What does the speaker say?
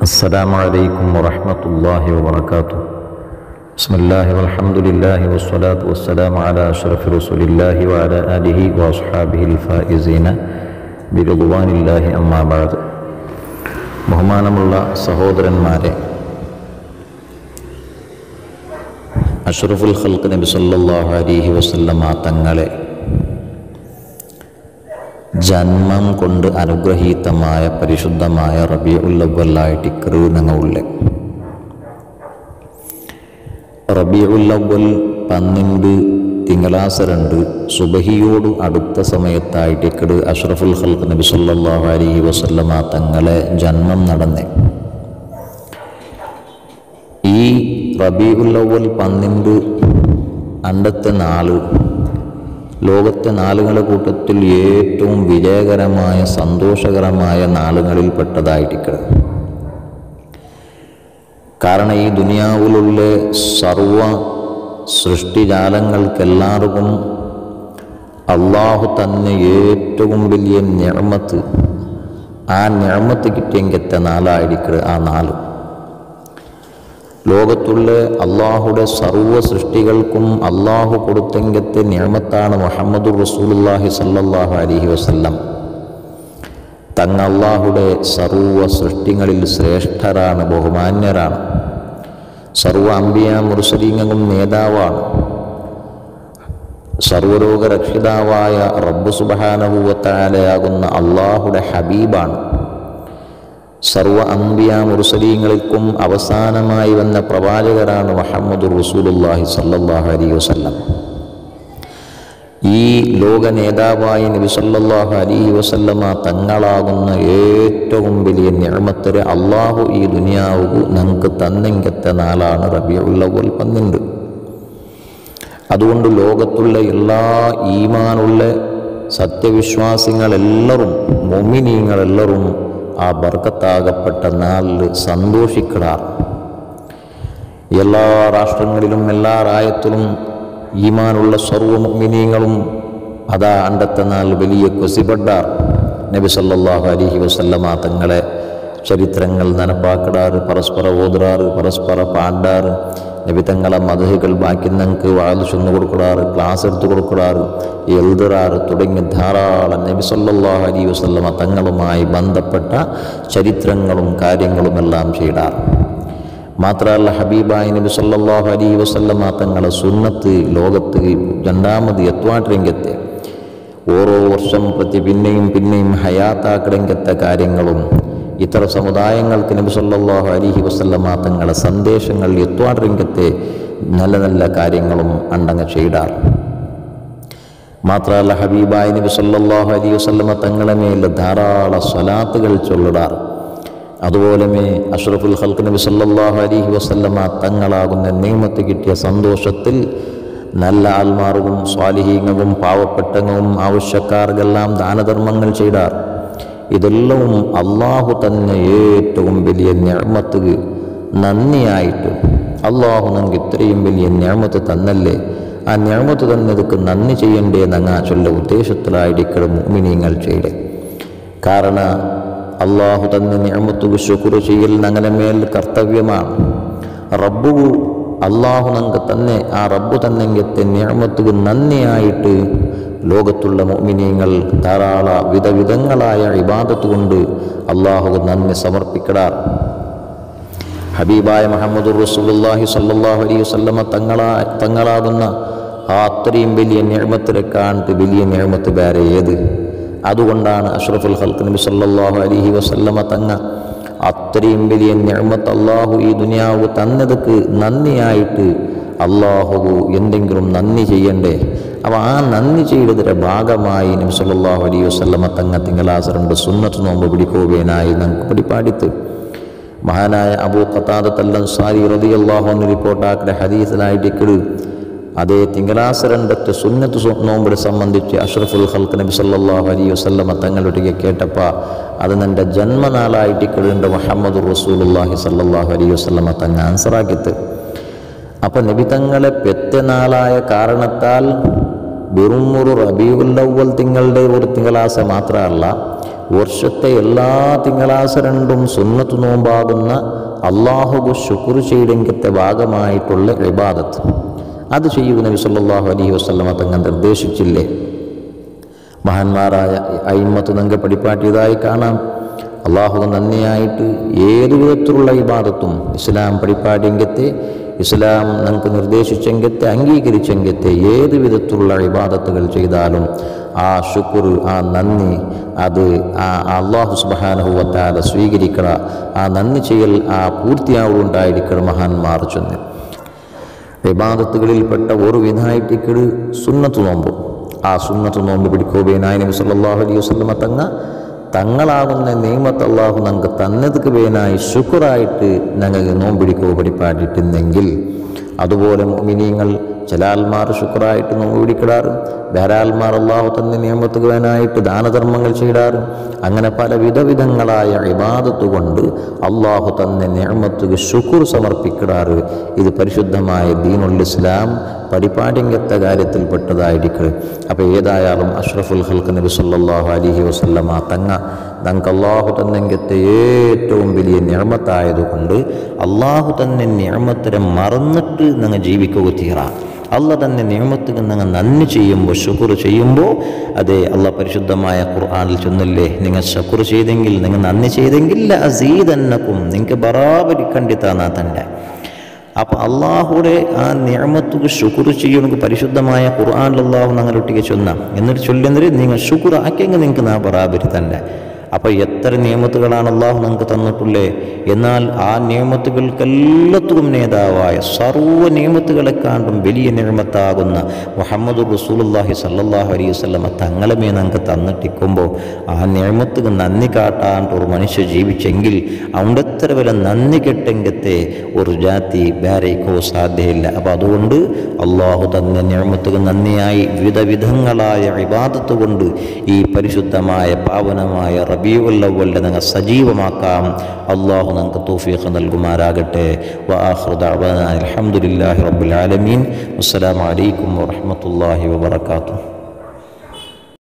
السلام عليكم ورحمة الله وبركاته بسم الله والحمد لله والصلاة والسلام على أشرف رسول الله وعلى آله وأصحابه الفائزين برضوان الله أما بعد ബഹുമാനമുള്ള സഹോദരന്മാരെ അഷ്റഫുൽ ഖൽക്ക് നബി സല്ലല്ലാഹു അലൈഹി വസല്ലമ തങ്ങളെ ജന്മം കൊണ്ട് അനുഗ്രഹീതമായ പരിശുദ്ധമായ റബിയുല്ലവലായിട്ട് കൃതങ്ങളുള്ള റബിയുല്ലവൽ പന്ത്രണ്ട് തിങ്കളാസ രണ്ട് സുബഹിയോട് അടുത്ത സമയത്തായിട്ട് ഇക്കട് അഷ്റഫുൽ ഖൽക്ക് നബി സല്ലല്ലാഹു അലൈഹി വസല്ലമ തങ്ങളെ ജന്മം നടന്നേ ഈ റബിയുല്ലവൽ പന്ത്രണ്ട് അണ്ടത്തെ നാല് ലോകത്തെ നാളുകളുടെ കൂട്ടത്തിൽ ഏറ്റവും വിജയകരമായ സന്തോഷകരമായ നാളുകളിൽപ്പെട്ടതായിരിക്കണം കാരണം ഈ ദുനിയാവിലുള്ള സർവ സൃഷ്ടിജാലങ്ങൾക്കെല്ലാവർക്കും അള്ളാഹു തന്നെ ഏറ്റവും വലിയ ഞമത്ത് ആ ഞമത്ത് കിട്ടിയെങ്കിലത്തെ നാളായിരിക്കണം ആ നാല് ലോകത്തുള്ള അള്ളാഹുടെ സർവ്വ സൃഷ്ടികൾക്കും അള്ളാഹു കൊടുത്തെങ്കത്തെ നിയമത്താണ് മുഹമ്മദ് റസൂലുല്ലാഹി സല്ലല്ലാഹു അലൈഹി വസല്ലം തങ്ങ അള്ളാഹുടെ സർവ്വ സൃഷ്ടികളിൽ ശ്രേഷ്ഠരാണ് ബഹുമാന്യരാണ് സർവ്വ അമ്പിയ മുർസലീങ്ങളും നേതാവാണ് സർവരോഗരക്ഷിതാവായ റബ്ബു സുബഹാനഹൂവത്താലയാകുന്ന അള്ളാഹുടെ ഹബീബാണ് സർവ അമ്പിയ മുർസലീങ്ങൾക്കും അവസാനമായി വന്ന പ്രവാചകരാണ് മുഹമ്മദ് റസൂലുല്ലാഹി സല്ലല്ലാഹു അലൈഹി വസല്ലം ഈ ലോക നേതാവായ നബി സല്ലല്ലാഹു അലൈഹി വസല്ലമ തങ്ങളാകുന്ന ഏറ്റവും വലിയ നിയമത്തര് അള്ളാഹു ഈ ദുനിയാവ് നമുക്ക് തന്നെങ്കത്തെ നാളാണ് റബിയുള്ളവൽ പന്ത്രണ്ട് അതുകൊണ്ട് ലോകത്തുള്ള എല്ലാ ഈമാനുള്ള സത്യവിശ്വാസികളെല്ലാവരും മൊമിനീങ്ങളെല്ലാവരും ആ ബർക്കത്താകപ്പെട്ട നാളിൽ സന്തോഷിക്കടാർ എല്ലാ രാഷ്ട്രങ്ങളിലും എല്ലാ രായത്തിലും ഈമാനുള്ള സർവ്വമിനീങ്ങളും അതാ അണ്ടത്തെ നാൾ വലിയ കൊസിപെട്ടാർ നബി സല്ലല്ലാഹു അലൈഹി വസല്ലമ തങ്ങളെ ചരിത്രങ്ങൾ നനപ്പാക്കിടാറ് പരസ്പര ഓതുറാറ് പരസ്പര പാടാറ് നബി തങ്ങളെ മതഹുകൾ ബാക്കി ഞങ്ങൾക്ക് വാഴ ചൊന്നു കൊടുക്കിടാറ് ക്ലാസ് എടുത്തു കൊടുക്കിടാറ് എഴുതുറാറ് തുടങ്ങി ധാരാളം നബി സല്ലല്ലാഹു അലൈഹി വസല്ലമ തങ്ങളുമായി ബന്ധപ്പെട്ട ചരിത്രങ്ങളും കാര്യങ്ങളുമെല്ലാം ചെയ്താറ് മാത്രമല്ല ഹബീബായി നബി സല്ലല്ലാഹു അലൈഹി വസല്ലമ തങ്ങളെ സുന്നത്ത് ലോകത്ത് രണ്ടാമത് എത്വാട്ട് രംഗത്തെ ഓരോ വർഷം പ്രതി പിന്നെയും പിന്നെയും ഹയാത്താക്കടങ്കത്തെ കാര്യങ്ങളും ഇത്തര സമുദായങ്ങൾക്ക് നബി സല്ലല്ലാഹു അലൈഹി വസല്ലമ തങ്ങളെ സന്ദേശങ്ങൾ എത്വാട് രംഗത്തെ നല്ല നല്ല കാര്യങ്ങളും അണ്ടങ്ങ ചെയ്താർ മാത്രമല്ല ഹബീബായ നബി സല്ലല്ലാഹു അലൈഹി വസല്ലമ തങ്ങളെ മേൽ ധാരാളം സ്വലാത്തുകൾ ചൊല്ലിടാർ അതുപോലെ അഷ്റഫുൽ ഹൽക്ക് നബി സല്ലല്ലാഹു അലൈഹി വസല്ലമ തങ്ങളാകുന്ന നിയമത്ത് കിട്ടിയ സന്തോഷത്തിൽ നല്ല ആൽമാറും സ്വാലിഹീങ്ങളും പാവപ്പെട്ടങ്ങളും ആവശ്യക്കാർക്കെല്ലാം ദാനധർമ്മങ്ങൾ ചെയ്താർ ഇതെല്ലാം അള്ളാഹു തന്നെ ഏറ്റവും വലിയ ഞാമത്ത് നന്ദിയായിട്ട് അള്ളാഹു നമുക്ക് ഇത്രയും വലിയ ഞാമത്ത് തന്നല്ലേ ആ ഞാമത്ത് തന്നതുക്ക് നന്ദി ചെയ്യണ്ടേ എന്നങ്ങ ചൊല്ല ഉദ്ദേശത്തിലായിരിക്കണം മുമിനിയങ്ങൾ ചെയ്യേ കാരണം അള്ളാഹു തന്നെ ഞാമത്തുക്ക് ശുക്ർ ചെയ്യൽ അങ്ങനെ മേൽ കർത്തവ്യമാണ് റബ്ബു അള്ളാഹു നമുക്ക് തന്നെ ആ റബ്ബു തന്നെങ്കത്തെ ഞാമത്തുക്ക് നന്ദിയായിട്ട് ലോകത്തുള്ള മോമിനിയങ്ങൾ ധാരാള വിധവിധങ്ങളായ ഇബാദത്ത് കൊണ്ട് അള്ളാഹു നന്ദി സമർപ്പിക്കടാർ ഹബീബായ മുഹമ്മദ് റസൂലുള്ളാഹി സല്ലല്ലാഹു അലൈഹി വസല്ലമ തങ്ങളാ തങ്ങളാകുന്ന ആ അത്രയും വലിയ നിയമത്തിനെ കാണിട്ട് വലിയ നിയമത്ത് വേറെ ഏത് അതുകൊണ്ടാണ് അഷ്റഫുൽ ഹൽക്ക് നബി സല്ലല്ലാഹു അലൈഹി വസല്ലമ തങ്ങ അത്രയും വലിയ നിയമത്ത് അള്ളാഹു ഈ ദുനിയാവ് തന്നതുക്ക് നന്ദിയായിട്ട് അള്ളാഹു എന്തെങ്കിലും നന്ദി ചെയ്യണ്ടേ അപ്പോൾ ആ നന്ദി ചെയ്തതിൻ്റെ ഭാഗമായി നബി സല്ലല്ലാഹു അലൈഹി വസല്ലമ തങ്ങ തിങ്കളാസറുണ്ട് സുന്നത്ത് നോമ്പ് പിടിക്കുകയായി നമുക്ക് പിടിപ്പാടിത്ത് മഹാനായ അബൂ ഖത്താദത്തല്ലൻ സാരി റതി അള്ളാഹു റിപ്പോർട്ടാക്കിയ ഹദീസിലായിട്ട് ഇക്കിട് അതേ തിങ്കളാസരണ്ടത്തെ സുന്നത്ത് നോമ്പിനെ സംബന്ധിച്ച് അഷ്റഫുൽ ഹൽക്ക് നബി സല്ലല്ലാഹു അലൈഹി വസല്ലമ തങ്ങളൊട്ടിಗೆ കേട്ടപ്പോൾ അത് എൻ്റെ ജന്മനാളായിട്ട് ഇക്കിടുണ്ട് മുഹമ്മദ് റസൂലുള്ളാഹി സല്ലല്ലാഹു അലൈഹി വസല്ലമ തങ്ങ ആൻസറാക്കിത്ത് അപ്പം നബി തങ്ങളെ പെറ്റനാളായ കാരണത്താൽ വെറും ഒരു റബീഉല്ലവൽ തിങ്കളുടെ ഒരു തിങ്കളാസ മാത്രമല്ല വർഷത്തെ എല്ലാ തിങ്കളാഴ്ച രണ്ടും സുന്നത്ത് നോമ്പാകുന്ന അള്ളാഹുബു ശുക്ർ ചെയ്തെങ്കിത്തെ ഭാഗമായിട്ടുള്ള ഇബാദത്ത് അത് ചെയ്യുക നബി സല്ലല്ലാഹു അലൈഹി വസല്ലമ തങ്ങൾ നിർദ്ദേശിച്ചില്ലേ മഹാന്മാരായ അയിമത്ത് നിങ്ങൾക്ക് പഠിപ്പാട്ടിയതായി കാണാം അള്ളാഹു നന്ദിയായിട്ട് ഏത് വിധത്തിലുള്ള ഇബാദത്തും ഇസ്ലാം പഠിപ്പാടിയെങ്കത്തെ ഇസ്ലാം നിങ്ങൾക്ക് നിർദ്ദേശിച്ചെങ്കത്തെ അംഗീകരിച്ചെങ്കത്തെ ഏത് വിധത്തിലുള്ള ഇബാദത്തുകൾ ചെയ്താലും ആ ശുക്ർ ആ നന്ദി അത് ആ അള്ളാഹു സുബാനഹുവത്താല സ്വീകരിക്കണ ആ നന്ദി ചെയ്യൽ ആ പൂർത്തിയാവുണ്ടായിരിക്കണം മഹാന്മാർ ചെന്ന് വിവാദത്തുകളിൽപ്പെട്ട ഒരു വിധായിട്ടിക്കട് സുന്നത്ത് നോമ്പ് ആ സുന്നത്ത് നോമ്പ് പിടിക്കുകയായ നബി സല്ലല്ലാഹു അലൈഹി വസല്ലമ തങ്ങ തങ്ങളാകുന്ന നിയമത്ത് അള്ളാഹു ഞങ്ങൾക്ക് തന്നതുക്ക് വേനായി ശുക്രായിട്ട് ഞങ്ങൾക്ക് നോമ്പിടിക്കുക പഠിപ്പാട്ടിട്ടുണ്ടെങ്കിൽ അതുപോലെ മിനിങ്ങൾ ചില ആൽമാർ ശുക്രായിട്ട് നോമ്പ് പിടിക്കിടാറ് വേറെ ആൽമാർ അള്ളാഹു തന്നെ നിയമത്തുക്ക് വേനായിട്ട് ദാനധർമ്മങ്ങൾ ചെയ്താറ് അങ്ങനെ പല വിധവിധങ്ങളായ ഇബാദത്ത് കൊണ്ട് അള്ളാഹു തന്നെ നിയമത്തുക്ക് ശുക്ർ സമർപ്പിക്കിടാറ് ഇത് പരിശുദ്ധമായ ദീനുൽ ഇസ്ലാം പരിപാടിങ്കത്തെ കാര്യത്തിൽപ്പെട്ടതായിരിക്കും അപ്പോൾ ഏതായാലും അഷ്റഫുൽ ഹൽക്ക് നബി സല്ലല്ലാഹു അലൈഹി വസല്ലമ തങ്ങ നമുക്ക് അള്ളാഹു തന്നെങ്കത്തെ ഏറ്റവും വലിയ നിയമത്തായതുകൊണ്ട് അള്ളാഹു തന്നെ നിയമത്തിനെ മറന്നിട്ട് നിങ്ങൾ ജീവിക്കുക തീരാം അല്ല തന്നെ നിയമത്തിന് നിങ്ങൾ നന്ദി ചെയ്യുമ്പോൾ ശുക്ർ ചെയ്യുമ്പോൾ അതെ അല്ല പരിശുദ്ധമായ ഖുർആാനിൽ ചെന്നില്ലേ നിങ്ങൾ ശുക്ർ ചെയ്തെങ്കിൽ നിങ്ങൾ നന്ദി ചെയ്തെങ്കിൽ അസീതന്നക്കും നിങ്ങൾക്ക് ബറാബരി കണ്ടിത്താന്നാ തൻ്റെ അപ്പോൾ അള്ളാഹുടെ ആ നിയമത്തുക്ക് ശുക്ർ ചെയ്യണമെങ്കിൽ പരിശുദ്ധമായ ഖുർആാനിൽ അള്ളാഹു ഞങ്ങളൊട്ടിക്ക് ചൊന്ന എന്നിട്ട് ചൊല്ലുന്നത് നിങ്ങൾ ശുക്ർ ആക്കിയെങ്കിൽ നിങ്ങൾക്ക് നാ ബറാബരി തന്നെ അപ്പോൾ എത്ര നിയമത്തുകളാണ് അള്ളാഹു നിങ്ങൾക്ക് തന്നിട്ടുള്ളേ എന്നാൽ ആ നിയമത്തുകൾക്കെല്ലാത്തും നേതാവായ സർവ്വ നിയമത്തുകളെക്കാണ്ടും വലിയ നിയമത്താകുന്ന മുഹമ്മദ് റസൂലുല്ലാഹി സല്ലല്ലാഹു അലൈഹി വസല്ലമ തങ്ങളെ മേ നിങ്ങൾക്ക് തന്നിട്ടിക്കുമ്പോൾ ആ നിയമത്തുക്ക് നന്ദി കാട്ടാണ്ട് ഒരു മനുഷ്യ ജീവിച്ചെങ്കിൽ അവിടെത്ര വരെ നന്ദി കെട്ടെങ്കത്തെ ഒരു ജാതി വേറെക്കോ സാധ്യമില്ല അപ്പോൾ അതുകൊണ്ട് അള്ളാഹു തന്നെ നിയമത്തുക്ക് നന്ദിയായി വിവിധ വിധങ്ങളായ ഇബാദത്ത് കൊണ്ട് ഈ പരിശുദ്ധമായ പാവനമായ റബീഉല്ലവലിനെ നിങ്ങൾ സജീവമാക്കാം അള്ളാഹു നിങ്ങൾക്ക് തൗഫീഖ് നൽകുമാരാകട്ടെ വആഖിറു ദഅവാന അൽഹംദുലില്ലാഹി റബ്ബിൽ ആലമീൻ അസ്സലാമു അലൈക്കും വറഹ്മത്തുള്ളാഹി വബറകാതുഹു